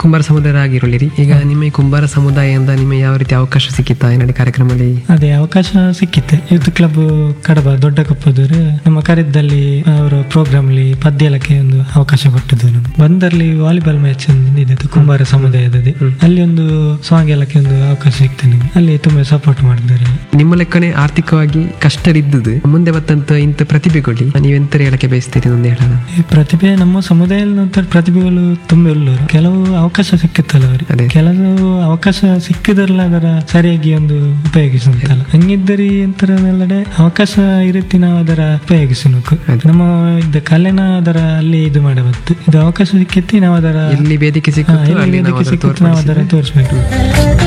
ಕುಂಬಾರ ಸಮುದಾಯ ಆಗಿರಲಿರಿ ಈಗ ನಿಮ್ಮ ಈ ಕುಂಬಾರ ಸಮುದಾಯದಿಂದ ನಿಮಗೆ ಯಾವ ರೀತಿ ಅವಕಾಶ ಸಿಕ್ಕಿತ್ತಾ ಈ ನಡೆ ಕಾರ್ಯಕ್ರಮದಲ್ಲಿ ಅದೇ ಅವಕಾಶ ಸಿಕ್ಕಿತ್ತೆ ಯೂತ್ ಕ್ಲಬ್ ಕಡಬ ದೊಡ್ಡ ಕಪ್ಪದವರು ನಮ್ಮ ಕರೆದಲ್ಲಿ ಅವರ ಪ್ರೋಗ್ರಾಮ್ ಅಲ್ಲಿ ಪದ್ಯಲಕ್ಕೆ ಒಂದು ಅವಕಾಶ ಕೊಟ್ಟಿದ್ದು ನಮ್ಗೆ ಬಂದಲ್ಲಿ ವಾಲಿಬಾಲ್ ಮ್ಯಾಚ್ ಒಂದು ಇದ್ದಿತ್ತು ಕುಂಬಾರ ಸಮುದಾಯದಲ್ಲಿ ಅಲ್ಲಿ ಒಂದು ಸಾಂಗ್ ಎಲ್ಲಕ್ಕೆ ಒಂದು ಅವಕಾಶ ಸಿಕ್ತು ನಿಮ್ಗೆ ಅಲ್ಲಿ ತುಂಬಾ ಸಪೋರ್ಟ್ ಮಾಡಿದ್ದಾರೆ ನಿಮ್ಮ ಲೆಕ್ಕನೆ ಆರ್ಥಿಕವಾಗಿ ಕಷ್ಟರಿದ್ದುದು ಮುಂದೆ ಬತ್ತಂತ ಇಂಥ ಪ್ರತಿಭೆಗಳು ನೀವೆಂತ ಹೇಳಕ್ಕೆ ಬಯಸ್ತೀರಿ ಒಂದು ಹೇಳೋಣ ಈ ಪ್ರತಿಭೆ ನಮ್ಮ ಸಮುದಾಯದ ಪ್ರತಿಭೆಗಳು ತುಂಬ ಉಳ್ಳವರು ಕೆಲವು ಅವಕಾಶ ಸಿಕ್ಕುತ್ತಲ್ಲ ಅದೇ. ಅವರಿಗೆ ಕೆಲವು ಅವಕಾಶ ಸಿಕ್ಕಿದ್ರಲ್ಲ ಅದರ ಸರಿಯಾಗಿ ಒಂದು ಉಪಯೋಗಿಸುತ್ತಲ್ಲ ಹಂಗಿದ್ದರಿ ಎಂತರನೆಲ್ಲಡೆ ಅವಕಾಶ ಈ ರೀತಿ ನಾವು ಅದರ ಉಪಯೋಗಿಸಬೇಕು ನಮ್ಮ ಇದು ಕಲೆನ ಅದರ ಅಲ್ಲಿ ಇದು ಮಾಡಬಹುದು ಇದು ಅವಕಾಶ ಸಿಕ್ಕಿತ್ತು ನಾವು ಅದರ ಎಲ್ಲಿ ವೇದಿಕೆ ಹಾ, ಸಿಕ್ಕುತ್ತೋ ಎಲ್ಲಿ ಅಲ್ಲಿ ನಾವು ವೇದಿಕೆ ಅದನ್ನು ಸಿಕ್ಕುತ್ತೆ ನಾವು ಅದರ ತೋರ್ಪಡಿಸಿದ್ರೆ ತೋರಿಸ್ಬೇಕು